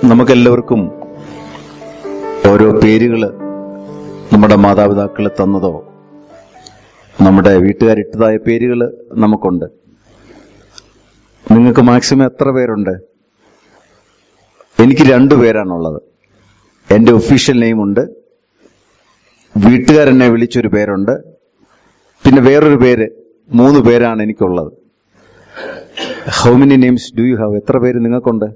നമുക്കെല്ലാവർക്കും ഓരോ പേരുകൾ നമ്മുടെ മാതാപിതാക്കൾ തന്നതോ നമ്മുടെ വീട്ടുകാരിട്ടതായ പേരുകൾ നമുക്കുണ്ട് നിങ്ങൾക്ക് മാക്സിമം എത്ര പേരുണ്ട് എനിക്ക് രണ്ടു പേരാണുള്ളത് എൻ്റെ ഒഫീഷ്യൽ നെയിം ഉണ്ട് വീട്ടുകാരെന്നെ വിളിച്ചൊരു പേരുണ്ട് പിന്നെ വേറൊരു പേര് മൂന്ന് പേരാണ് എനിക്കുള്ളത് how many names do you have എത്ര പേര് നിങ്ങൾക്കുണ്ട്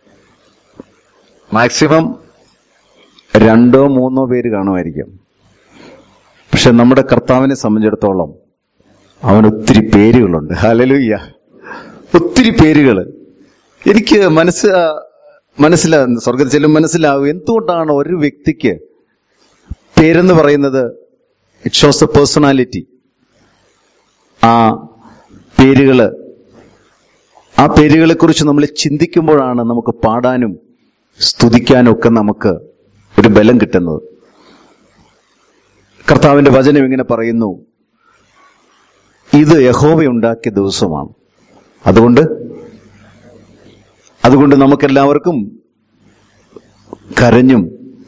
മാക്സിമം രണ്ടോ മൂന്നോ പേര് കാണുമായിരിക്കും പക്ഷെ നമ്മുടെ കർത്താവിനെ സംബന്ധിച്ചിടത്തോളം അവന് ഒത്തിരി പേരുകളുണ്ട് ഹലലുയ്യ ഒത്തിരി പേരുകൾ എനിക്ക് മനസ്സ് മനസ്സിലാ സ്വർഗത്തിൽ ചെല്ലും മനസ്സിലാവും എന്തുകൊണ്ടാണ് ഒരു വ്യക്തിക്ക് പേരെന്ന് പറയുന്നത് ഇറ്റ് ഷോസ് ദ പേഴ്സണാലിറ്റി ആ പേരുകള് ആ പേരുകളെ കുറിച്ച് നമ്മൾ ചിന്തിക്കുമ്പോഴാണ് നമുക്ക് പാടാനും സ്തുതിക്കാനും ഒക്കെ നമുക്ക് ഒരു ബലം കിട്ടുന്നത് കർത്താവിന്റെ വചനം ഇങ്ങനെ പറയുന്നു ഇത് യഹോവയുണ്ടാക്കിയ ദിവസമാണ് അതുകൊണ്ട് അതുകൊണ്ട് നമുക്കെല്ലാവർക്കും കരഞ്ഞും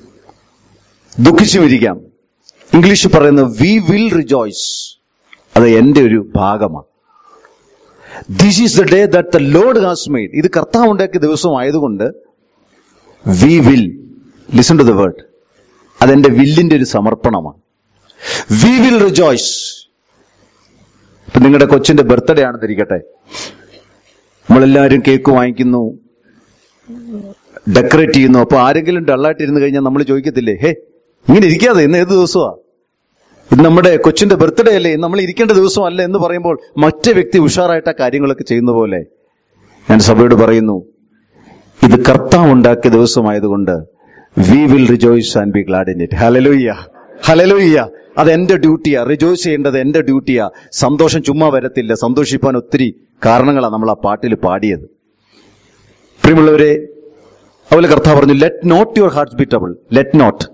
ദുഃഖിച്ചും ഇരിക്കാം ഇംഗ്ലീഷ് പറയുന്ന വി വിൽ റിജോയ്സ് അത് എന്റെ ഒരു ഭാഗമാണ് this is the day that the Lord has made ഇത് കർത്താവ് ഉണ്ടാക്കിയ ദിവസമായതുകൊണ്ട് we will listen to the word അതെന്റെ വില്ലിന്റെ ഒരു സമർപ്പണമാണ് വി വിൽ റിജോയ്സ് ഇപ്പൊ നിങ്ങളുടെ കൊച്ചിന്റെ ബർത്ത്ഡേ ആണെന്നിരിക്കട്ടെ നമ്മളെല്ലാവരും കേക്ക് വാങ്ങിക്കുന്നു ഡെക്കറേറ്റ് ചെയ്യുന്നു അപ്പൊ ആരെങ്കിലും ഡള്ളായിട്ട് ഇരുന്ന് കഴിഞ്ഞാൽ നമ്മൾ ചോദിക്കത്തില്ലേ ഹേ ഇങ്ങനെ ഇരിക്കാതെ ഇന്ന് ഏത് ദിവസമാ ഇത് നമ്മുടെ കൊച്ചിന്റെ ബർത്ത്ഡേ അല്ലേ നമ്മൾ ഇരിക്കേണ്ട ദിവസമല്ല എന്ന് പറയുമ്പോൾ മറ്റേ വ്യക്തി ഉഷാറായിട്ട് ആ കാര്യങ്ങളൊക്കെ ചെയ്യുന്ന പോലെ ഞാൻ സഭയോട് പറയുന്നു ഇത് കർത്താവ് ഉണ്ടാക്കിയ ദിവസമായതുകൊണ്ട് we will rejoice and be glad in it hallelujah hallelujah അത് എന്റെ ഡ്യൂട്ടിയാ റിജോയ്സ് ചെയ്യേണ്ടത് എന്റെ ഡ്യൂട്ടിയാ സന്തോഷം ചുമ്മാ വരത്തില്ല സന്തോഷിപ്പാൻ ഒത്തിരി കാരണങ്ങളാണ് നമ്മൾ ആ പാട്ടിൽ പാടിയത് പ്രിയമുള്ളവരെ അതുപോലെ കർത്താവ് പറഞ്ഞു let not your heart be trouble let not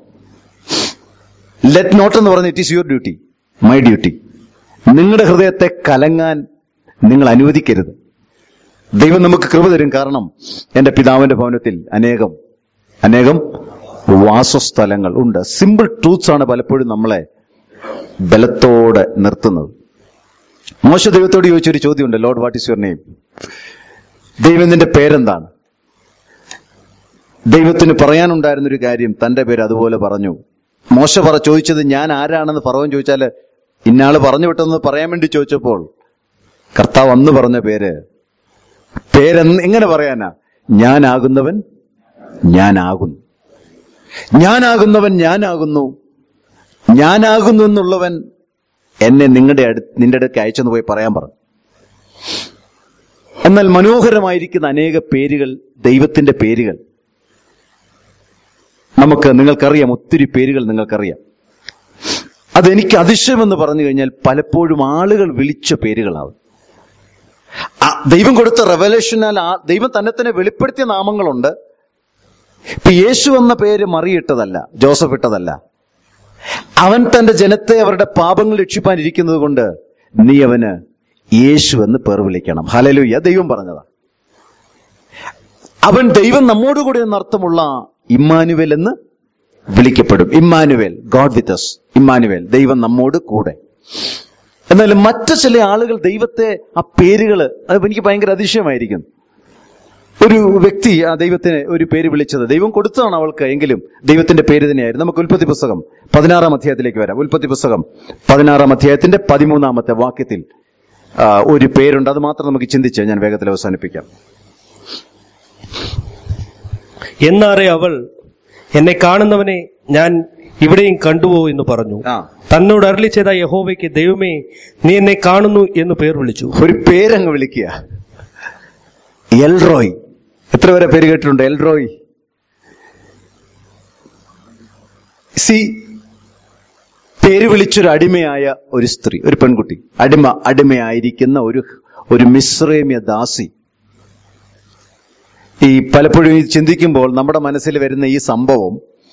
let not എന്ന് പറഞ്ഞ it is your duty my duty നിങ്ങളുടെ ഹൃദയത്തെ കലങ്ങാൻ നിങ്ങൾ അനുവദിക്കരുത് ദൈവം നമുക്ക് കൃപ തരും കാരണം എന്റെ പിതാവിന്റെ ഭവനത്തിൽ അനേകം അനേകം വാസസ്ഥലങ്ങൾ ഉണ്ട് സിമ്പിൾ ട്രൂത്ത്സ് ആണ് പലപ്പോഴും നമ്മളെ ബലത്തോടെ നിർത്തുന്നത് മോശ ദൈവത്തോട് ചോദിച്ചൊരു ചോദ്യമുണ്ട് Lord what is your name ദൈവം നിന്റെ പേരെന്താണ് ദൈവത്തിന് പറയാനുണ്ടായിരുന്ന ഒരു കാര്യം തന്റെ പേര് അതുപോലെ പറഞ്ഞു മോശ പറ ചോദിച്ചത് ഞാൻ ആരാണെന്ന് പറവൻ ചോദിച്ചാല് ഇന്നാള് പറഞ്ഞു വിട്ടെന്ന് പറയാൻ വേണ്ടി ചോദിച്ചപ്പോൾ കർത്താവ് അന്ന് പറഞ്ഞ പേര് പേരെന്ന് എങ്ങനെ പറയാനാ ഞാനാകുന്നവൻ ഞാനാകുന്നു ഞാനാകുന്നവൻ ഞാനാകുന്നു ഞാനാകുന്നു എന്നുള്ളവൻ എന്നെ നിങ്ങളുടെ അടു നിന്റെ അടുക്ക് അയച്ചെന്ന് പോയി പറയാൻ പറഞ്ഞു എന്നാൽ മനോഹരമായിരിക്കുന്ന അനേക പേരുകൾ ദൈവത്തിന്റെ പേരുകൾ നമുക്ക് നിങ്ങൾക്കറിയാം ഒത്തിരി പേരുകൾ നിങ്ങൾക്കറിയാം അതെനിക്ക് അതിശയമെന്ന് പറഞ്ഞു കഴിഞ്ഞാൽ പലപ്പോഴും ആളുകൾ വിളിച്ച പേരുകളാവും ആ ദൈവം കൊടുത്ത റെവലേഷനാൽ ആ ദൈവം തന്നെ തന്നെ വെളിപ്പെടുത്തിയ നാമങ്ങളുണ്ട് ഇപ്പൊ യേശു എന്ന പേര് മറിയിട്ടതല്ല ജോസഫ് ഇട്ടതല്ല അവൻ തന്റെ ജനത്തെ അവരുടെ പാപങ്ങൾ രക്ഷിപ്പാൻ ഇരിക്കുന്നത് കൊണ്ട് നീ അവന് യേശു എന്ന് പേർ വിളിക്കണം ഹലലുയ്യ ദൈവം പറഞ്ഞതാ അവൻ ദൈവം നമ്മോടുകൂടി എന്നർത്ഥമുള്ള ഇമ്മാനുവേൽ എന്ന് വിളിക്കപ്പെടും Immanuel God with us Immanuel ദൈവം നമ്മോട് കൂടെ എന്നാൽ മറ്റു ചില ആളുകൾ ദൈവത്തെ ആ പേരുകൾ അത് എനിക്ക് ഭയങ്കര അതിശയമായിരിക്കും ഒരു വ്യക്തി ആ ദൈവത്തിന് ഒരു പേര് വിളിച്ചത് ദൈവം കൊടുത്തതാണ് അവൾക്ക് എങ്കിലും ദൈവത്തിന്റെ പേര് തന്നെയായിരുന്നു നമുക്ക് ഉൽപ്പത്തി പുസ്തകം പതിനാറാം അധ്യായത്തിലേക്ക് വരാം ഉൽപ്പത്തി പുസ്തകം പതിനാറാം അധ്യായത്തിന്റെ പതിമൂന്നാമത്തെ വാക്യത്തിൽ ആ, ഒരു പേരുണ്ട് അത് മാത്രം നമുക്ക് ചിന്തിച്ച് ഞാൻ വേഗത്തിൽ അവസാനിപ്പിക്കാം എന്നാറെ അവൾ എന്നെ കാണുന്നവനെ ഞാൻ ഇവിടെയും കണ്ടുവോ എന്ന് പറഞ്ഞു ആ തന്നോട് അരളി ചെയ്ത യഹോവയ്ക്ക് ദൈവമേ നീ എന്നെ കാണുന്നു എന്ന് പേർ വിളിച്ചു ഒരു പേരങ്ങ് വിളിക്കുക എൽറോയ് എത്ര പേരെ പേര് കേട്ടിട്ടുണ്ട് എൽറോയ് സി പേര് വിളിച്ചൊരു അടിമയായ ഒരു സ്ത്രീ ഒരു പെൺകുട്ടി അടിമ അടിമയായിരിക്കുന്ന ഒരു ഒരു മിശ്രേമ്യ ദാസി ഈ പലപ്പോഴും ഈ ചിന്തിക്കുമ്പോൾ നമ്മുടെ മനസ്സിൽ വരുന്ന ഈ സംഭവം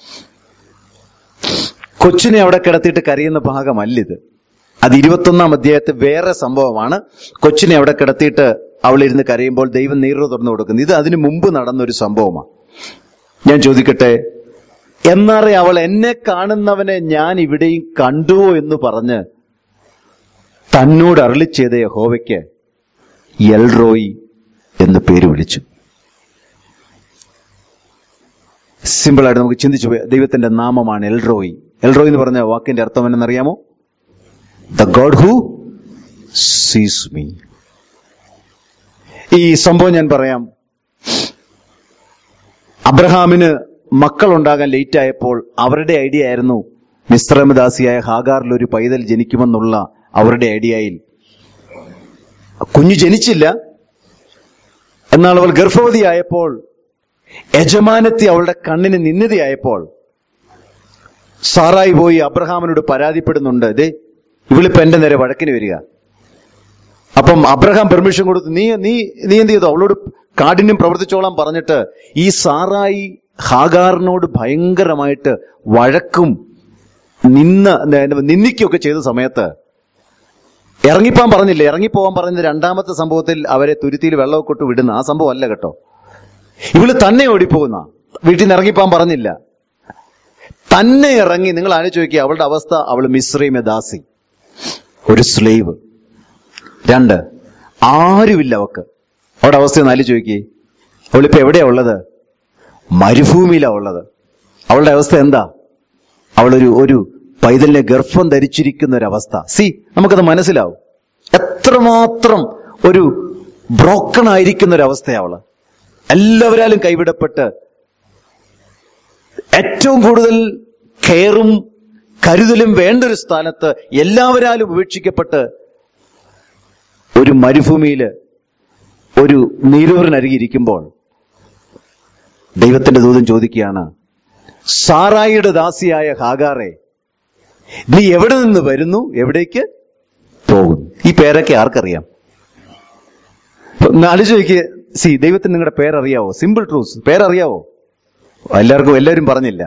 കൊച്ചിനെ അവിടെ കിടത്തിയിട്ട് കരയുന്ന ഭാഗമല്ലിത് അത് ഇരുപത്തൊന്നാം അധ്യായത്തിൽ വേറെ സംഭവമാണ് കൊച്ചിനെ അവിടെ കിടത്തിയിട്ട് അവളിരുന്ന് കരയുമ്പോൾ ദൈവം നീറ് തുറന്നു കൊടുക്കുന്നത് ഇത് അതിനു മുമ്പ് നടന്ന ഒരു സംഭവമാണ് ഞാൻ ചോദിക്കട്ടെ എന്നാറേ അവൾ എന്നെ കാണുന്നവനെ ഞാൻ ഇവിടെയും കണ്ടുവോ എന്ന് പറഞ്ഞ് തന്നോട് അരളി ചെയ്ത യഹോവയ്ക്ക് എൽറോയി എന്ന് പേര് വിളിച്ചു സിമ്പിളായിട്ട് നമുക്ക് ചിന്തിച്ചു പോയി. ദൈവത്തിന്റെ നാമമാണ് എൽറോയി എൽറോയി എന്ന് പറഞ്ഞ വാക്കിന്റെ അർത്ഥം എന്നറിയാമോ the God who sees me ഈ സംഭവം ഞാൻ പറയാം അബ്രഹാമിന് മക്കളുണ്ടാകാൻ ലേറ്റ് ആയപ്പോൾ അവരുടെ ഐഡിയ ആയിരുന്നു മിശ്രമദാസിയായ ഹാഗാറിൽ ഒരു പൈതൽ ജനിക്കുമെന്നുള്ള അവരുടെ ഐഡിയയിൽ കുഞ്ഞു ജനിച്ചില്ല എന്നാൽ അവൾ ഗർഭവതിയായപ്പോൾ യജമാനത്തി അവളുടെ കണ്ണിന് നിന്നതയായപ്പോൾ സാറായി പോയി അബ്രഹാമിനോട് പരാതിപ്പെടുന്നുണ്ട് ദേ ഇവളിപ്പോ എന്റെ നേരെ വഴക്കിന് വരിക അപ്പം അബ്രഹാം പെർമിഷൻ കൊടുത്തു നീ നീ നീ എന്ത് ചെയ്തു അവളോട് കാഠിന്യം പ്രവർത്തിച്ചോളാൻ പറഞ്ഞിട്ട് ഈ സാറായി ഹാഗാറിനോട് ഭയങ്കരമായിട്ട് വഴക്കും നിന്ന നിന്ദിക്കുകയൊക്കെ ചെയ്ത സമയത്ത് ഇറങ്ങിപ്പോവാൻ പറഞ്ഞില്ലേ ഇറങ്ങിപ്പോവാൻ പറഞ്ഞ രണ്ടാമത്തെ സംഭവത്തിൽ അവരെ തുരുത്തിയിൽ വെള്ളമൊക്കെ ഇട്ട് വിടുന്ന ആ സംഭവം അല്ല കേട്ടോ ഇവള് തന്നെ ഓടിപ്പോകുന്ന വീട്ടിൽ നിന്ന് ഇറങ്ങിപ്പോവാൻ പറഞ്ഞില്ല തന്നെ ഇറങ്ങി നിങ്ങൾ ആലോചിച്ച് നോക്കിയ അവളുടെ അവസ്ഥ അവൾ മിശ്രീമ ദാസി ഒരു സ്ലേവ് രണ്ട് ആരുമില്ല അവക്ക് അവളുടെ അവസ്ഥ ഒന്ന് ആലോചിച്ച് നോക്കി അവളിപ്പോ എവിടെയാ ഉള്ളത് മരുഭൂമിയിലാ ഉള്ളത് അവളുടെ അവസ്ഥ എന്താ അവളൊരു ഒരു പൈതലിനെ ഗർഭം ധരിച്ചിരിക്കുന്ന ഒരു അവസ്ഥ സി നമുക്കത് മനസ്സിലാവും എത്രമാത്രം ഒരു ബ്രോക്കൺ ആയിരിക്കുന്ന ഒരു അവസ്ഥയാ അവള് എല്ലാവരാലും കൈവിടപ്പെട്ട് ഏറ്റവും കൂടുതൽ കെയറും കരുതലും വേണ്ട ഒരു സ്ഥാനത്ത് എല്ലാവരാലും ഉപേക്ഷിക്കപ്പെട്ട് ഒരു മരുഭൂമിയില് ഒരു നീരൂറിനരികിരിക്കുമ്പോൾ ദൈവത്തിന്റെ ദൂതൻ ചോദിക്കുകയാണ് സാറായിയുടെ ദാസിയായ ഹാഗാറെ നീ എവിടെ നിന്ന് വരുന്നു എവിടേക്ക് പോകുന്നു ഈ പേരൊക്കെ ആർക്കറിയാം ആലോചിക്ക് സി ദൈവത്തിന് നിങ്ങളുടെ പേരറിയാവോ സിമ്പിൾ ട്രൂസ് പേരറിയാവോ എല്ലാവർക്കും എല്ലാവരും പറഞ്ഞില്ല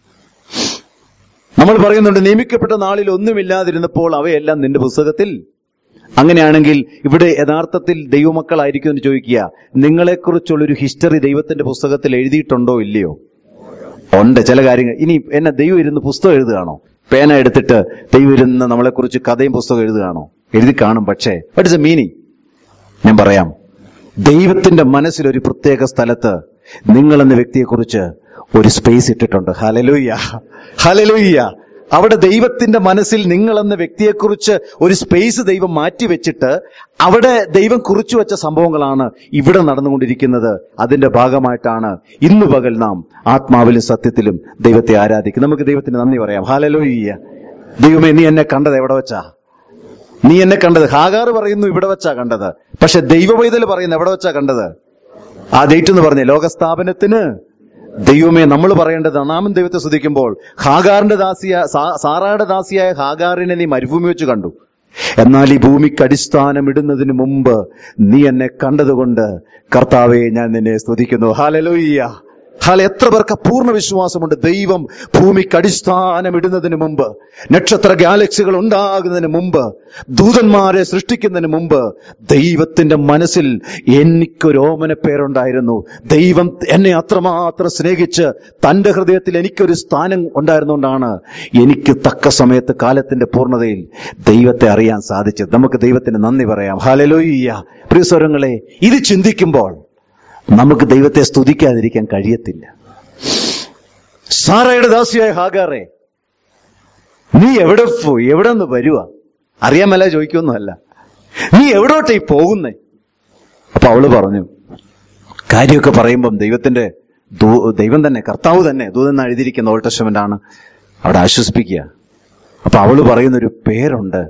നമ്മൾ പറയുന്നുണ്ട് നിയമിക്കപ്പെട്ട നാളിൽ ഒന്നുമില്ലാതിരുന്നപ്പോൾ അവയെല്ലാം നിന്റെ പുസ്തകത്തിൽ അങ്ങനെയാണെങ്കിൽ ഇവിടെ യഥാർത്ഥത്തിൽ ദൈവമക്കളായിരിക്കും എന്ന് ചോദിക്കുക നിങ്ങളെക്കുറിച്ചുള്ളൊരു ഹിസ്റ്ററി ദൈവത്തിന്റെ പുസ്തകത്തിൽ എഴുതിയിട്ടുണ്ടോ ഇല്ലയോ ഉണ്ട് ചില കാര്യങ്ങൾ ഇനി എന്നെ ദൈവം ഇരുന്ന് പുസ്തകം എഴുതുകയാണോ പേന എടുത്തിട്ട് ദൈവം ഇരുന്ന് നമ്മളെക്കുറിച്ച് കഥയും പുസ്തകം എഴുതുകയാണോ എഴുതി കാണും പക്ഷേ വട്ട് ഇസ് എ മീനിങ് ഞാൻ പറയാം ദൈവത്തിന്റെ മനസ്സിൽ ഒരു പ്രത്യേക സ്ഥലത്ത് നിങ്ങൾ എന്ന വ്യക്തിയെക്കുറിച്ച് ഒരു സ്പേസ് ഇട്ടിട്ടുണ്ട് ഹലലൂയ്യ ഹലലൂയ്യ അവിടെ ദൈവത്തിന്റെ മനസ്സിൽ നിങ്ങൾ എന്ന വ്യക്തിയെക്കുറിച്ച് ഒരു സ്പേസ് ദൈവം മാറ്റിവെച്ചിട്ട് അവിടെ ദൈവം കുറിച്ചു വെച്ച സംഭവങ്ങളാണ് ഇവിടെ നടന്നുകൊണ്ടിരിക്കുന്നത് അതിന്റെ ഭാഗമായിട്ടാണ് ഇന്ന് പകൽ നാം ആത്മാവിലും സത്യത്തിലും ദൈവത്തെ ആരാധിക്കും നമുക്ക് ദൈവത്തിന് നന്ദി പറയാം ഹാലലോയ്യ ദൈവമേ നീ എന്നെ കണ്ടത് എവിടെ വെച്ചാ നീ എന്നെ കണ്ടത് ഹാഗാർ പറയുന്നു ഇവിടെ വെച്ചാ കണ്ടത് പക്ഷെ ദൈവവൈതൽ പറയുന്നു എവിടെ വെച്ചാ കണ്ടത് ആ ഡേറ്റ് എന്ന് പറഞ്ഞേ ലോകസ്ഥാപനത്തിന് ദൈവമേ നമ്മൾ പറയേണ്ടത് നാമൻ ദൈവത്തെ സ്തുതിക്കുമ്പോൾ ഹാഗാറിന്റെ ദാസിയ സാ- സാറായുടെ ദാസിയായ ഹാഗാറിനെ നീ മരുഭൂമി വെച്ച് കണ്ടു എന്നാൽ ഈ ഭൂമിക്ക് അടിസ്ഥാനം ഇടുന്നതിന് മുമ്പ് നീ എന്നെ കണ്ടതുകൊണ്ട് കർത്താവെ ഞാൻ നിന്നെ സ്തുതിക്കുന്നു ഹാലലോയ്യ ഹാല എത്ര പേർക്ക് അപൂർണ്ണ വിശ്വാസമുണ്ട് ദൈവം ഭൂമിക്ക് അടിസ്ഥാനം ഇടുന്നതിന് മുമ്പ് നക്ഷത്ര ഗാലക്സികൾ ഉണ്ടാകുന്നതിന് മുമ്പ് ദൂതന്മാരെ സൃഷ്ടിക്കുന്നതിന് മുമ്പ് ദൈവത്തിന്റെ മനസ്സിൽ എനിക്കൊരു ഓമന പേരുണ്ടായിരുന്നു ദൈവം എന്നെ അത്രമാത്രം സ്നേഹിച്ച് തന്റെ ഹൃദയത്തിൽ എനിക്കൊരു സ്ഥാനം ഉണ്ടായിരുന്നുകൊണ്ടാണ് എനിക്ക് തക്ക സമയത്ത് കാലത്തിന്റെ പൂർണ്ണതയിൽ ദൈവത്തെ അറിയാൻ സാധിച്ചത് നമുക്ക് ദൈവത്തിന് നന്ദി പറയാം ഹാലലോയ്യ പ്രിയസ്വരങ്ങളെ ഇത് ചിന്തിക്കുമ്പോൾ നമുക്ക് ദൈവത്തെ സ്തുതിക്കാതിരിക്കാൻ കഴിയത്തില്ല സാറയുടെ ദാസിയായ ഹാഗാറെ നീ എവിടെ പോയി എവിടെ നിന്ന് വരുക അറിയാമല്ല ചോദിക്കൊന്നുമല്ല നീ എവിടോട്ടേ ഈ പോകുന്നേ അപ്പൊ അവള് പറഞ്ഞു കാര്യമൊക്കെ പറയുമ്പം ദൈവത്തിന്റെ ദൂ- ദൈവം തന്നെ കർത്താവ് തന്നെ ദൂതെന്ന് എഴുതിയിരിക്കുന്ന ഓൾഡ് ടെസ്റ്റമെന്റ് ആണ് അവിടെ ആശ്വസിപ്പിക്കുക അപ്പൊ അവള് പറയുന്നൊരു പേരുണ്ട്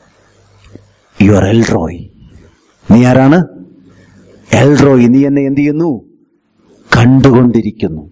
യുവർ എൽറോയ് നീ ആരാണ് എൽറോയ് നീ എന്നെ എന്ത് ചെയ്യുന്നു കണ്ടുകൊണ്ടിരിക്കുന്നു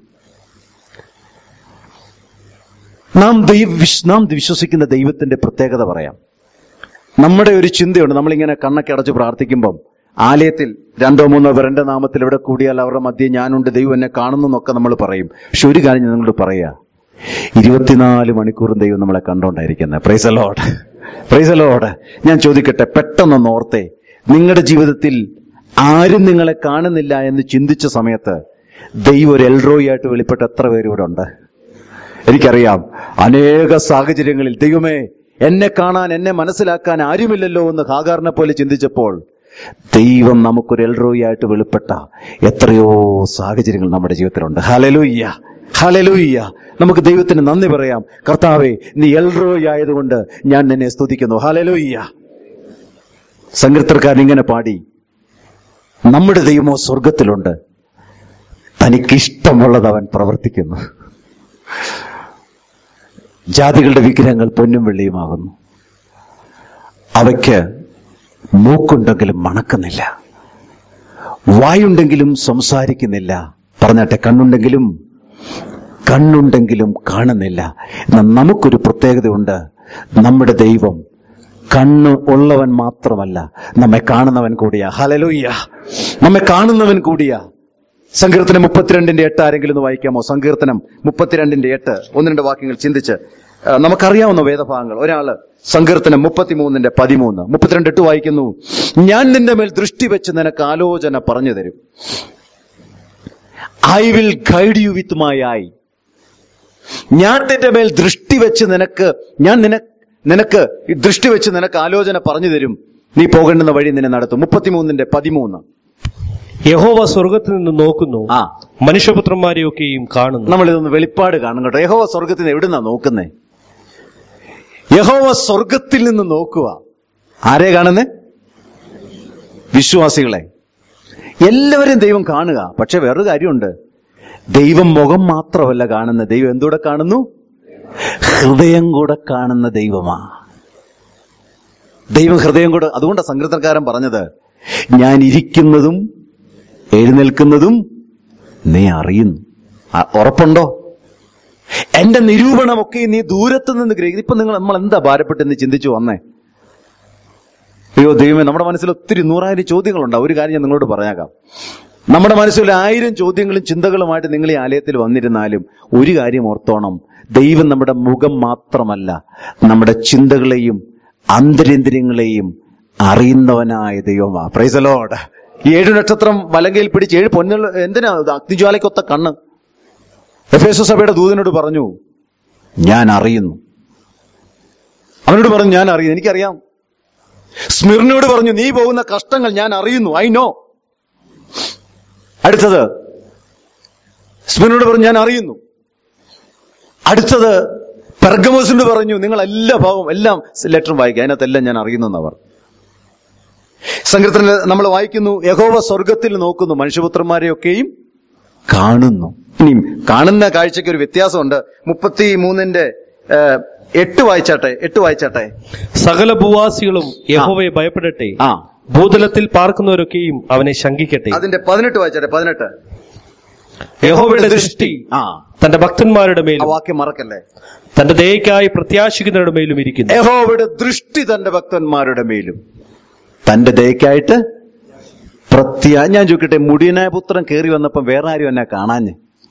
നാം ദൈവ വിശ്- നാം വിശ്വസിക്കുന്ന ദൈവത്തിന്റെ പ്രത്യേകത പറയാം നമ്മുടെ ഒരു ചിന്തയുണ്ട് നമ്മളിങ്ങനെ കണ്ണൊക്കെ അടച്ച് പ്രാർത്ഥിക്കുമ്പം ആലയത്തിൽ രണ്ടോ മൂന്നോ പേർ എന്റെ നാമത്തിൽ ഇവിടെ കൂടിയാൽ അവരുടെ മധ്യേ ഞാനുണ്ട് ദൈവം എന്നെ കാണുന്നു എന്നൊക്കെ നമ്മൾ പറയും പക്ഷെ ഒരു കാര്യം ഞാൻ നിങ്ങളോട് പറയാ ഇരുപത്തിനാല് മണിക്കൂറും ദൈവം നമ്മളെ കണ്ടോണ്ടായിരിക്കുന്നത് പ്രൈസ് അലോഡ് പ്രൈസ് അലോഡ് ഞാൻ ചോദിക്കട്ടെ പെട്ടെന്നൊന്ന് ഓർത്തേ നിങ്ങളുടെ ജീവിതത്തിൽ ആരും നിങ്ങളെ കാണുന്നില്ല എന്ന് ചിന്തിച്ച സമയത്ത് ദൈവം ഒരു എൽറോയി ആയിട്ട് വെളിപ്പെട്ട എത്ര പേര് ഇവിടെ ഉണ്ട് എനിക്കറിയാം അനേക സാഹചര്യങ്ങളിൽ ദൈവമേ എന്നെ കാണാൻ എന്നെ മനസ്സിലാക്കാൻ ആരുമില്ലല്ലോ എന്ന് ഹാഗാറിനെ പോലെ ചിന്തിച്ചപ്പോൾ ദൈവം നമുക്കൊരു എൽറോയി ആയിട്ട് വെളിപ്പെട്ട എത്രയോ സാഹചര്യങ്ങൾ നമ്മുടെ ജീവിതത്തിലുണ്ട് ഹലലൂയ്യ ഹലലൂയ്യ നമുക്ക് ദൈവത്തിന് നന്ദി പറയാം കർത്താവെ നീ എൽറോയി ആയതുകൊണ്ട് ഞാൻ നിന്നെ സ്തുതിക്കുന്നു ഹലലൂയ്യ സങ്കീർത്തക്കാരൻ ഇങ്ങനെ പാടി നമ്മുടെ ദൈവമോ സ്വർഗത്തിലുണ്ട് തനിക്കിഷ്ടമുള്ളത് അവൻ പ്രവർത്തിക്കുന്നു ജാതികളുടെ വിഗ്രഹങ്ങൾ പൊന്നും വെള്ളിയുമാകുന്നു അവയ്ക്ക് മൂക്കുണ്ടെങ്കിലും മണക്കുന്നില്ല വായുണ്ടെങ്കിലും സംസാരിക്കുന്നില്ല പറഞ്ഞാട്ടെ കണ്ണുണ്ടെങ്കിലും കണ്ണുണ്ടെങ്കിലും കാണുന്നില്ല എന്നാൽ നമുക്കൊരു പ്രത്യേകതയുണ്ട് നമ്മുടെ ദൈവം കണ്ണ് ഉള്ളവൻ മാത്രമല്ല നമ്മെ കാണുന്നവൻ കൂടിയാ ഹലലുയ്യ നമ്മെ കാണുന്നവൻ കൂടിയാ സങ്കീർത്തനം മുപ്പത്തിരണ്ടിന്റെ എട്ട് ആരെങ്കിലും ഒന്ന് വായിക്കാമോ സങ്കീർത്തനം മുപ്പത്തിരണ്ടിന്റെ എട്ട് ഒന്ന് രണ്ട് വാക്യങ്ങൾ ചിന്തിച്ച് ആ, നമുക്കറിയാവുന്ന വേദഭാഗങ്ങൾ ഒരാള് സങ്കീർത്തനം മുപ്പത്തിമൂന്നിന്റെ പതിമൂന്ന് മുപ്പത്തിരണ്ട് എട്ട് വായിക്കുന്നു ഞാൻ നിന്റെ മേൽ ദൃഷ്ടി വെച്ച് നിനക്ക് ആലോചന പറഞ്ഞു തരും I will guide you with my eye ഞാൻ നിന്റെ മേൽ ദൃഷ്ടി വെച്ച് നിനക്ക് ഞാൻ നിന നിനക്ക് ഈ ദൃഷ്ടി വെച്ച് നിനക്ക് ആലോചന പറഞ്ഞു തരും നീ പോകേണ്ടുന്ന വഴി നിന്നെ നടത്തും മുപ്പത്തിമൂന്നിന്റെ പതിമൂന്ന് യഹോവ സ്വർഗത്തിൽ നിന്ന് നോക്കുന്നു ആ മനുഷ്യപുത്രന്മാരെയൊക്കെയും കാണുന്നു നമ്മൾ ഇതൊന്ന് വെളിപ്പാട് കാണും കേട്ടോ യഹോവ സ്വർഗത്തിൽ നിന്ന് എവിടുന്നാ നോക്കുന്നേ യഹോവ സ്വർഗത്തിൽ നിന്ന് നോക്കുക ആരെ കാണുന്നേ വിശ്വാസികളെ എല്ലാവരും ദൈവം കാണുക പക്ഷെ വേറൊരു കാര്യമുണ്ട് ദൈവം മുഖം മാത്രമല്ല കാണുന്ന ദൈവം എന്തൂടെ കാണുന്നു ഹൃദയം കൂടെ കാണുന്ന ദൈവമാ ദൈവം ഹൃദയം കൂടെ അതുകൊണ്ടാണ് സങ്കീർത്തനക്കാരൻ പറഞ്ഞത് ഞാൻ ഇരിക്കുന്നതും എഴുന്നേൽക്കുന്നതും നീ അറിയുന്നു ആ, ഉറപ്പുണ്ടോ എന്റെ നിരൂപണമൊക്കെ നീ ദൂരത്ത് നിന്ന് ഗ്രഹിക്കും ഇപ്പൊ നിങ്ങൾ നമ്മൾ എന്താ ഭാരപ്പെട്ടെന്ന് ചിന്തിച്ചു വന്നേ അയ്യോ ദൈവമേ നമ്മുടെ മനസ്സിൽ ഒത്തിരി നൂറായിരം ചോദ്യങ്ങളുണ്ടാവും ഒരു കാര്യം ഞാൻ നിങ്ങളോട് പറഞ്ഞേക്കാം നമ്മുടെ മനസ്സിൽ ആയിരം ചോദ്യങ്ങളും ചിന്തകളുമായിട്ട് നിങ്ങൾ ഈ ആലയത്തിൽ വന്നിരുന്നാലും ഒരു കാര്യം ഓർത്തോണം ദൈവം നമ്മുടെ മുഖം മാത്രമല്ല നമ്മുടെ ചിന്തകളെയും അന്തരേന്ദ്രിയങ്ങളെയും അറിയുന്നവനായ ദൈവമാ പ്രൈസലോട് ഈ ഏഴു നക്ഷത്രം വലങ്കയിൽ പിടിച്ച് ഏഴ് പൊന്നുകൾ എന്തിനാ ഇത് അഗ്നിജ്വാലയ്ക്കൊത്ത കണ്ണ് എഫ് എസ് സഭയുടെ ദൂതനോട് പറഞ്ഞു ഞാൻ അറിയുന്നു അവനോട് പറഞ്ഞു ഞാൻ അറിയുന്നു എനിക്കറിയാം സ്മിർനോട് പറഞ്ഞു നീ പോകുന്ന കഷ്ടങ്ങൾ ഞാൻ അറിയുന്നു ഐ നോ അടുത്തത് സ്മിർനോട് പറഞ്ഞു ഞാൻ അറിയുന്നു അടുത്തത് പെർഗമോസിനോട് പറഞ്ഞു നിങ്ങൾ എല്ലാ ഭാവവും എല്ലാം ലെറ്ററും വായിക്കുക അതിനകത്തെല്ലാം ഞാൻ അറിയുന്നു എന്നവർ സങ്കീർത്തനിൽ നമ്മൾ വായിക്കുന്നു യഹോവ സ്വർഗത്തിൽ നോക്കുന്നു മനുഷ്യപുത്രന്മാരെയൊക്കെയും കാണുന്നു ഇനിയും കാണുന്ന കാഴ്ചയ്ക്ക് ഒരു വ്യത്യാസമുണ്ട് മുപ്പത്തി മൂന്നിന്റെ ഏഹ്, എട്ട് വായിച്ചാട്ടെ എട്ട് വായിച്ചാട്ടെ സകല ഭൂവാസികളും യഹോവയെ ഭയപ്പെടട്ടെ ആ ഭൂതലത്തിൽ പാർക്കുന്നവരൊക്കെയും അവനെ ശങ്കിക്കട്ടെ അതിന്റെ പതിനെട്ട് വായിച്ചാട്ടെ പതിനെട്ട് യഹോവയുടെ ദൃഷ്ടി ആ തന്റെ ഭക്തന്മാരുടെ ആ മേലും വാക്യം മറക്കല്ലേ തന്റെ ദയക്കായി പ്രത്യാശിക്കുന്നവരുടെ മേലും ഇരിക്കുന്നു യഹോവയുടെ ദൃഷ്ടി തന്റെ ഭക്തന്മാരുടെ മേലും തന്റെ ദയക്കായിട്ട് പ്രത്യാ ഞാൻ ചോദിക്കട്ടെ മുടിയനായ പുത്രൻ കയറി വന്നപ്പോ വേറെ ആരും എന്നെ കാണാഞ്ഞ്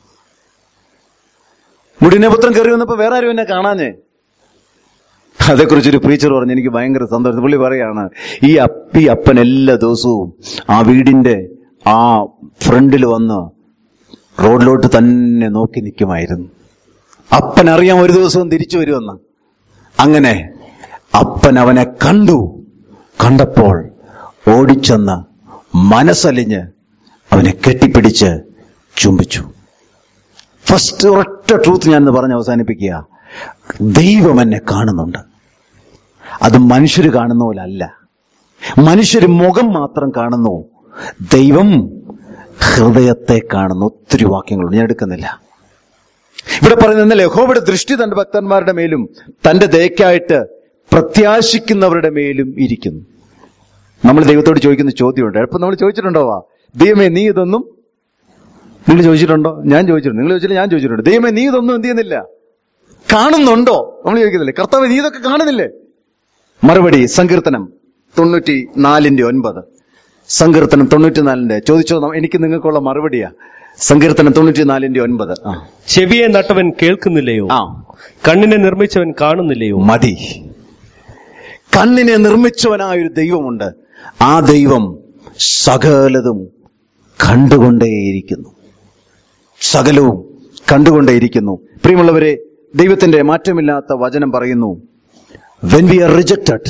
മുടിയനായ പുത്രൻ കയറി വന്നപ്പോ വേറെ ആരും എന്നെ കാണാഞ്ഞ് അതേക്കുറിച്ചൊരു പ്രീച്ചർ പറഞ്ഞു എനിക്ക് ഭയങ്കര സന്തോഷം പുള്ളി പറയാണ് ഈ അപ്പി അപ്പൻ എല്ലാ ദിവസവും ആ വീടിന്റെ ആ ഫ്രണ്ടിൽ വന്ന് റോഡിലോട്ട് തന്നെ നോക്കി നിൽക്കുമായിരുന്നു അപ്പൻ അറിയാം ഒരു ദിവസവും തിരിച്ചു വരുമെന്ന് അങ്ങനെ അപ്പൻ അവനെ കണ്ടു കണ്ടപ്പോൾ ഓടിച്ചെന്ന് മനസ്സലിഞ്ഞ് അവനെ കെട്ടിപ്പിടിച്ച് ചുംബിച്ചു ഫസ്റ്റ് ഒറ്റ ട്രൂത്ത് ഞാൻ പറഞ്ഞ് അവസാനിപ്പിക്കുക ദൈവം എന്നെ കാണുന്നുണ്ട് അത് മനുഷ്യർ കാണുന്ന പോലെ അല്ല മനുഷ്യർ മുഖം മാത്രം കാണുന്നു ദൈവം ഹൃദയത്തെ കാണുന്നു ഒത്തിരി വാക്യങ്ങളുണ്ട് ഞാൻ എടുക്കുന്നില്ല ഇവിടെ പറയുന്ന യഹോവയുടെ ദൃഷ്ടി തന്റെ ഭക്തന്മാരുടെ മേലും തന്റെ ദയക്കായിട്ട് പ്രത്യാശിക്കുന്നവരുടെ മേലും ഇരിക്കുന്നു നമ്മൾ ദൈവത്തോട് ചോദിക്കുന്ന ചോദ്യമുണ്ട് അപ്പൊ നമ്മൾ ചോദിച്ചിട്ടുണ്ടോ വാ ദൈവമേ നീ ഇതൊന്നും നിങ്ങൾ ചോദിച്ചിട്ടുണ്ടോ ഞാൻ ചോദിച്ചിട്ടുണ്ട് നിങ്ങൾ ചോദിച്ചില്ല ഞാൻ ചോദിച്ചിട്ടുണ്ട് ദൈവമേ നീ ഇതൊന്നും എന്ത് ചെയ്യുന്നില്ല കാണുന്നുണ്ടോ നമ്മൾ ചോദിക്കുന്നില്ലേ കർത്താവ് നീ ഇതൊക്കെ കാണുന്നില്ലേ മറുപടി സങ്കീർത്തനം തൊണ്ണൂറ്റി നാലിന്റെ ഒൻപത് സങ്കീർത്തനം തൊണ്ണൂറ്റിനാലിന്റെ ചോദിച്ചോ ന- എനിക്ക് നിങ്ങൾക്കുള്ള മറുപടിയാ സങ്കീർത്തനം തൊണ്ണൂറ്റിനാലിന്റെ ഒൻപത് ആ ചെവിയെ നട്ടവൻ കേൾക്കുന്നില്ലയോ ആ കണ്ണിനെ നിർമ്മിച്ചവൻ കാണുന്നില്ലയോ മതി കണ്ണിനെ നിർമ്മിച്ചവനായ ഒരു ദൈവമുണ്ട് ആ ദൈവം സകലതും കണ്ടുകൊണ്ടേയിരിക്കുന്നു സകലവും കണ്ടുകൊണ്ടേയിരിക്കുന്നു പ്രിയമുള്ളവരെ ദൈവത്തിന്റെ മാറ്റമില്ലാത്ത വചനം പറയുന്നു when we are rejected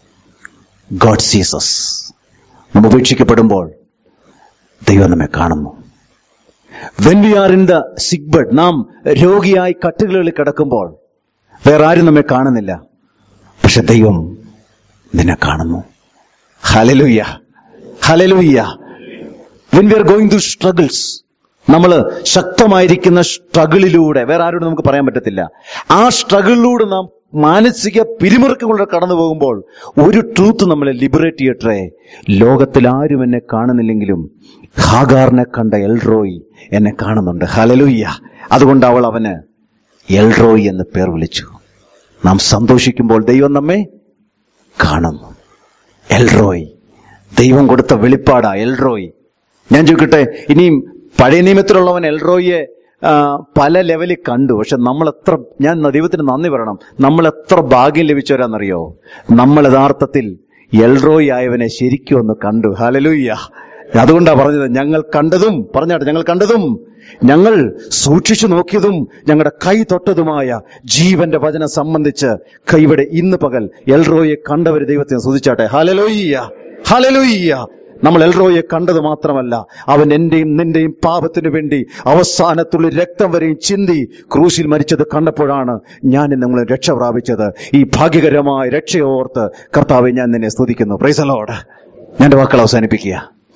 God sees us നാം ഉപേക്ഷിക്കപ്പെടുമ്പോൾ ദൈവം നമ്മെ കാണുന്നു when we are in the sick bed നാം രോഗിയായി കട്ടുകളിൽ കിടക്കുമ്പോൾ വേറെ ആരും നമ്മെ കാണുന്നില്ല പക്ഷെ ദൈവം നിന്നെ കാണുന്നു hallelujah hallelujah when we are going to struggles നമ്മൾ ശക്തമായിരിക്കുന്ന സ്ട്രഗിളിലൂടെ വേറെ ആരോടും നമുക്ക് പറയാൻ പറ്റത്തില്ല ആ സ്ട്രഗിളിലൂടെ നാം മാനസിക പിരിമുറുക്കങ്ങളിലൂടെ കടന്നു പോകുമ്പോൾ ഒരു ട്രൂത്ത് നമ്മളെ ലിബറേറ്റ് ചെയ്യട്ടെ ലോകത്തിൽ ആരും എന്നെ കാണുന്നില്ലെങ്കിലും ഹാഗാറിനെ കണ്ട എൽറോയി എന്നെ കാണുന്നുണ്ട് ഹലലുയ്യ അതുകൊണ്ട് അവൾ അവന് എൽറോയി എന്ന് പേർ വിളിച്ചു നാം സന്തോഷിക്കുമ്പോൾ ദൈവം നമ്മെ കാണുന്നു എൽറോയ് ദൈവം കൊടുത്ത വെളിപ്പാടാ എൽറോയ് ഞാൻ ചോദിക്കട്ടെ ഇനിയും പഴയ നിയമത്തിലുള്ളവൻ എൽറോയെ ആ, പല ലെവലിൽ കണ്ടു പക്ഷെ നമ്മൾ എത്ര ഞാൻ ദൈവത്തിന് നന്ദി പറയണം നമ്മൾ എത്ര ഭാഗ്യം ലഭിച്ചവരാന്നറിയോ നമ്മൾ യഥാർത്ഥത്തിൽ എൽറോയ് ആയവനെ ശരിക്കും ഒന്ന് കണ്ടു ഹലലൂയ്യ അതുകൊണ്ടാ പറഞ്ഞത് ഞങ്ങൾ കണ്ടതും പറഞ്ഞാട്ടെ ഞങ്ങൾ കണ്ടതും ഞങ്ങൾ സൂക്ഷിച്ചു നോക്കിയതും ഞങ്ങളുടെ കൈ തൊട്ടതുമായ ജീവന്റെ വചനം സംബന്ധിച്ച് കൈവിടെ ഇന്ന് പകൽ എൽറോയെ കണ്ടവർ ദൈവത്തെ സ്തുതിച്ചാട്ടെ ഹലലോയ്യ ഹലലോയ്യ നമ്മൾ എൽറോയെ കണ്ടത് മാത്രമല്ല അവൻ എന്റെയും നിന്റെയും പാപത്തിനു വേണ്ടി അവസാനത്തുള്ള രക്തം വരെയും ചിന്തി ക്രൂശിൽ മരിച്ചത് കണ്ടപ്പോഴാണ് ഞാൻ നിങ്ങൾ രക്ഷ പ്രാപിച്ചത് ഈ ഭാഗ്യകരമായ രക്ഷയോർത്ത് കർത്താവെ ഞാൻ നിന്നെ സ്തുതിക്കുന്നു പ്രൈസലോട് ഞാൻ എൻ്റെ വാക്കുകൾ അവസാനിപ്പിക്കുക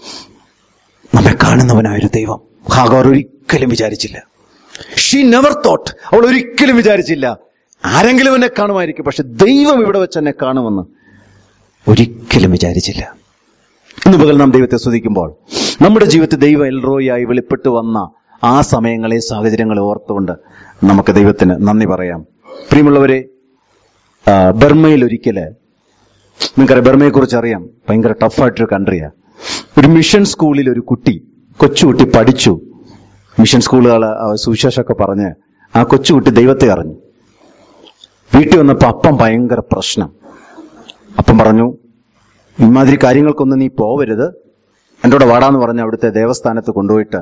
നമ്മെ കാണുന്നവനായൊരു ദൈവം ഹാഗോർ ഒരിക്കലും വിചാരിച്ചില്ല ഷീ നെവർ തോട്ട് അവൾ ഒരിക്കലും വിചാരിച്ചില്ല ആരെങ്കിലും എന്നെ കാണുമായിരിക്കും പക്ഷെ ദൈവം ഇവിടെ വെച്ച് എന്നെ കാണുമെന്ന് ഒരിക്കലും വിചാരിച്ചില്ല ഇന്ന് പകൽ നാം ദൈവത്തെ സ്തുതിക്കുമ്പോൾ നമ്മുടെ ജീവിതത്തിൽ ദൈവ എൽറോയായി വെളിപ്പെട്ട് വന്ന ആ സമയങ്ങളെ സാഹചര്യങ്ങളെ ഓർത്തുകൊണ്ട് നമുക്ക് ദൈവത്തിന് നന്ദി പറയാം പ്രിയമുള്ളവരെ ആ, ബർമയിൽ ഒരിക്കല് നിങ്ങൾക്കറിയാം ബർമയെ കുറിച്ച് അറിയാം ഭയങ്കര ടഫായിട്ടൊരു കൺട്രിയാ ഒരു മിഷൻ സ്കൂളിൽ ഒരു കുട്ടി കൊച്ചുകുട്ടി പഠിച്ചു മിഷൻ സ്കൂളുകൾ സുവിശേഷമൊക്കെ പറഞ്ഞ് ആ കൊച്ചുകുട്ടി ദൈവത്തെ അറിഞ്ഞു വീട്ടിൽ വന്നപ്പോ അപ്പം ഭയങ്കര പ്രശ്നം അപ്പം പറഞ്ഞു ഇമാതിരി കാര്യങ്ങൾക്കൊന്നും നീ പോവരുത് എൻ്റെ കൂടെ വാടാന്ന് പറഞ്ഞ് അവിടുത്തെ ദേവസ്ഥാനത്ത് കൊണ്ടുപോയിട്ട്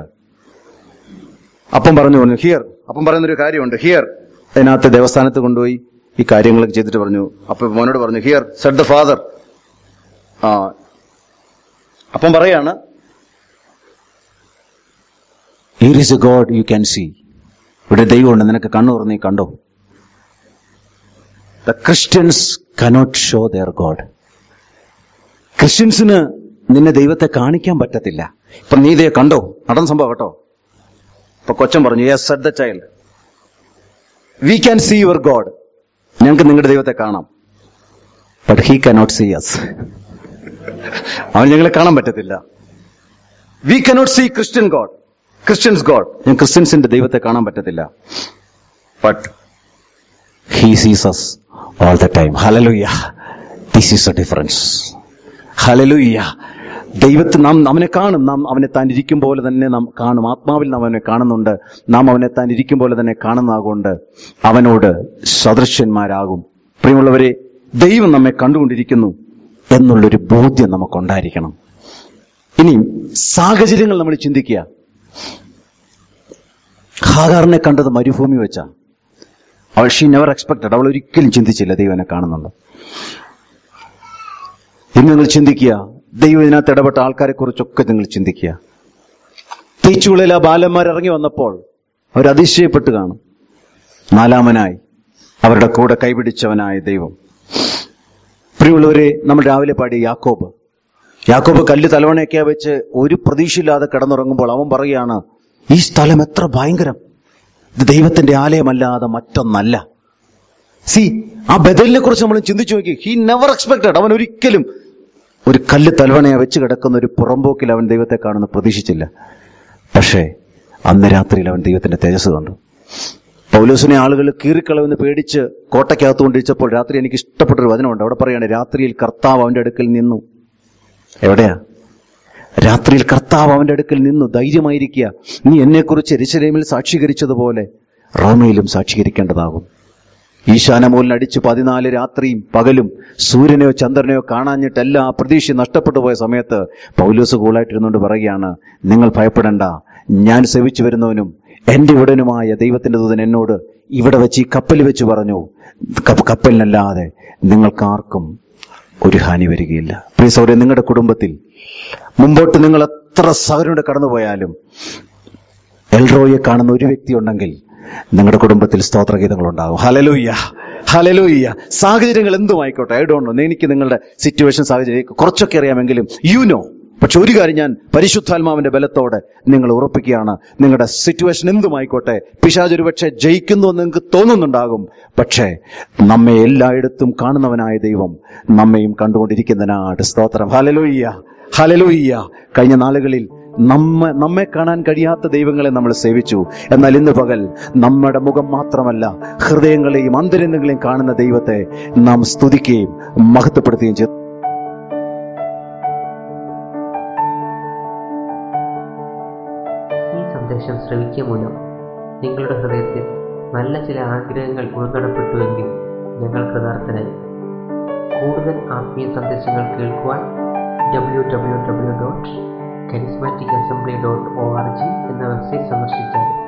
അപ്പം പറഞ്ഞു പറഞ്ഞു ഹിയർ അപ്പം പറയുന്നൊരു കാര്യമുണ്ട് ഹിയർ അതിനകത്ത് ദേവസ്ഥാനത്ത് കൊണ്ടുപോയി ഈ കാര്യങ്ങളൊക്കെ ചെയ്തിട്ട് പറഞ്ഞു അപ്പൊ മോനോട് പറഞ്ഞു ഹിയർ സെഡ് ദ ഫാദർ ആ അപ്പം പറയാണ് here is a God you can see ഇവിടെ ദൈവമുണ്ട് നിനക്ക് കണ്ണു തുറന്ന് നീ കണ്ടോ the Christians cannot show their God ക്രിസ്ത്യൻസിന് നിന്നെ ദൈവത്തെ കാണിക്കാൻ പറ്റത്തില്ല ഇപ്പൊ നീ ഇതേ കണ്ടോ നടന്ന സംഭവം കേട്ടോ ഇപ്പൊ കൊച്ചൻ പറഞ്ഞു yes said the child we can see your God ഞങ്ങൾക്ക് നിങ്ങളുടെ ദൈവത്തെ കാണാം but he cannot see us അവൻ ഞങ്ങളെ കാണാൻ പറ്റത്തില്ല we cannot see Christian God Christians God ഞാൻ ക്രിസ്ത്യൻസിന്റെ ദൈവത്തെ കാണാൻ പറ്റത്തില്ല but he sees us all the time hallelujah this is a difference hallelujah ദൈവത്തിൽ നാം അവനെ കാണും നാം അവനെ താൻ ഇരിക്കും പോലെ തന്നെ നാം കാണും ആത്മാവിൽ നാം അവനെ കാണുന്നുണ്ട് നാം അവനെ താൻ ഇരിക്കും പോലെ തന്നെ കാണുന്നതാകൊണ്ട് അവനോട് സദൃശ്യന്മാരാകും പ്രിയമുള്ളവരെ ദൈവം നമ്മെ കണ്ടുകൊണ്ടിരിക്കുന്നു എന്നുള്ളൊരു ബോധ്യം നമുക്കുണ്ടായിരിക്കണം ഇനി സാഹചര്യങ്ങൾ നമ്മൾ ചിന്തിക്കുക ഹാഗാറിനെ കണ്ടത് മരുഭൂമി വെച്ചാ അവൾ ഷീ നെവർ എക്സ്പെക്ടഡ് അവൾ ഒരിക്കലും ചിന്തിച്ചില്ല ദൈവനെ കാണുന്നുണ്ട് ഇന്ന് നിങ്ങൾ ചിന്തിക്കുക ദൈവം ഇതിനകത്ത് ഇടപെട്ട ആൾക്കാരെ കുറിച്ചൊക്കെ നിങ്ങൾ ചിന്തിക്കുക തീച്ചുള്ളിൽ ആ ബാലന്മാർ ഇറങ്ങി വന്നപ്പോൾ അവർ അതിശയപ്പെട്ട് കാണും നാലാമനായി അവരുടെ കൂടെ കൈപിടിച്ചവനായ ദൈവം പ്രിയമുള്ളവരെ നമ്മൾ രാവിലെ പാടി യാക്കോബ് യാക്കോബ് കല്ല് തലവണയൊക്കെ വെച്ച് ഒരു പ്രതീക്ഷയില്ലാതെ കിടന്നുറങ്ങുമ്പോൾ അവൻ പറയുകയാണ് ഈ സ്ഥലം എത്ര ഭയങ്കരം ഇത് ദൈവത്തിന്റെ ആലയമല്ലാതെ മറ്റൊന്നല്ല സി ആ ബദലിനെ കുറിച്ച് നമ്മൾ ചിന്തിച്ചു നോക്കി ഹി നെവർ എക്സ്പെക്ടഡ് അവൻ ഒരിക്കലും ഒരു കല്ല് തലവണയെ വെച്ച് കിടക്കുന്ന ഒരു പുറമ്പോക്കിൽ അവൻ ദൈവത്തെ കാണുന്ന പ്രതീക്ഷിച്ചില്ല പക്ഷേ അന്ന് രാത്രിയിൽ അവൻ ദൈവത്തിന്റെ തേജസ് കണ്ടു പൗലോസിനെ ആളുകൾ കീറിക്കളവെന്ന് പേടിച്ച് കോട്ടയ്ക്കകത്ത് കൊണ്ടിരിച്ചപ്പോൾ രാത്രി എനിക്ക് ഇഷ്ടപ്പെട്ടൊരു വചനമുണ്ട് അവിടെ പറയാണ് രാത്രിയിൽ കർത്താവ് അവന്റെ അടുക്കൽ നിന്നു എവിടെയാ രാത്രിയിൽ കർത്താവ് അവന്റെ അടുക്കൽ നിന്നു ധൈര്യമായിരിക്കുക നീ എന്നെക്കുറിച്ച് എരിശലേമിൽ സാക്ഷീകരിച്ചതുപോലെ റോമയിലും സാക്ഷീകരിക്കേണ്ടതാകും ഈശാനമൂലിനടിച്ച് പതിനാല് രാത്രിയും പകലും സൂര്യനെയോ ചന്ദ്രനെയോ കാണാഞ്ഞിട്ട് എല്ലാ പ്രതീക്ഷ നഷ്ടപ്പെട്ടു പോയ സമയത്ത് പൗലോസ് കൂളായിട്ടിരുന്നുകൊണ്ട് പറയുകയാണ് നിങ്ങൾ ഭയപ്പെടേണ്ട ഞാൻ സേവിച്ചു വരുന്നവനും എന്റെ ഉടനുമായ ദൈവത്തിന്റെ ദൂതൻ എന്നോട് ഇവിടെ വെച്ച് ഈ കപ്പൽ വെച്ച് പറഞ്ഞു കപ്പ- കപ്പലിനല്ലാതെ നിങ്ങൾക്കാർക്കും ഒരു ഹാനി വരികയില്ല പ്ലീസ് അവിടെ നിങ്ങളുടെ കുടുംബത്തിൽ മുമ്പോട്ട് നിങ്ങൾ എത്ര സഹനോടെ കടന്നുപോയാലും എൽറോയെ കാണുന്ന ഒരു വ്യക്തി ഉണ്ടെങ്കിൽ നിങ്ങളുടെ കുടുംബത്തിൽ സ്തോത്രഗീതങ്ങൾ ഉണ്ടാകും ഹലലൂയ്യ ഹലലൂയ്യ സാഹചര്യങ്ങൾ എന്തുമായിക്കോട്ടെ ഐ ഡോണ്ട് നോ എനിക്ക് നിങ്ങളുടെ സിറ്റുവേഷൻ സാഹചര്യം കുറച്ചൊക്കെ അറിയാമെങ്കിലും യു നോ പക്ഷെ ഒരു കാര്യം ഞാൻ പരിശുദ്ധാത്മാവിന്റെ ബലത്തോടെ നിങ്ങൾ ഉറപ്പിക്കുകയാണ് നിങ്ങളുടെ സിറ്റുവേഷൻ എന്തുമായിക്കോട്ടെ പിശാജ് ഒരുപക്ഷെ ജയിക്കുന്നു എന്ന് നിങ്ങൾക്ക് തോന്നുന്നുണ്ടാകും പക്ഷേ നമ്മെ എല്ലായിടത്തും കാണുന്നവനായ ദൈവം നമ്മയും കണ്ടുകൊണ്ടിരിക്കുന്നതിനായിട്ട് സ്തോത്രം ഹലലൂയ്യ ഹലലൂയ്യ കഴിഞ്ഞ നാളുകളിൽ നമ്മ നമ്മെ കാണാൻ കഴിയാത്ത ദൈവങ്ങളെ നമ്മൾ സേവിച്ചു എന്നാൽ ഇന്ന് പകൽ നമ്മുടെ മുഖം മാത്രമല്ല ഹൃദയങ്ങളെയും അന്തരംഗങ്ങളെയും കാണുന്ന ദൈവത്തെ നാം സ്തുതിക്കുകയും മഹത്വപ്പെടുത്തുകയും ചെയ്തു ഈ സന്ദേശം ശ്രവിക്കുക മൂലം നിങ്ങളുടെ ഹൃദയത്തിൽ നല്ല ചില ആഗ്രഹങ്ങൾ ഉൾക്കടപ്പെട്ടുവെങ്കിൽ ഞങ്ങൾ കൃതാർത്ഥരായി കൂടുതൽ ആത്മീയ സന്ദേശങ്ങൾ കേൾക്കുവാൻ W W W dot charismatic assembly dot O R G എന്ന വെബ്സൈറ്റ് സന്ദർശിച്ചാൽ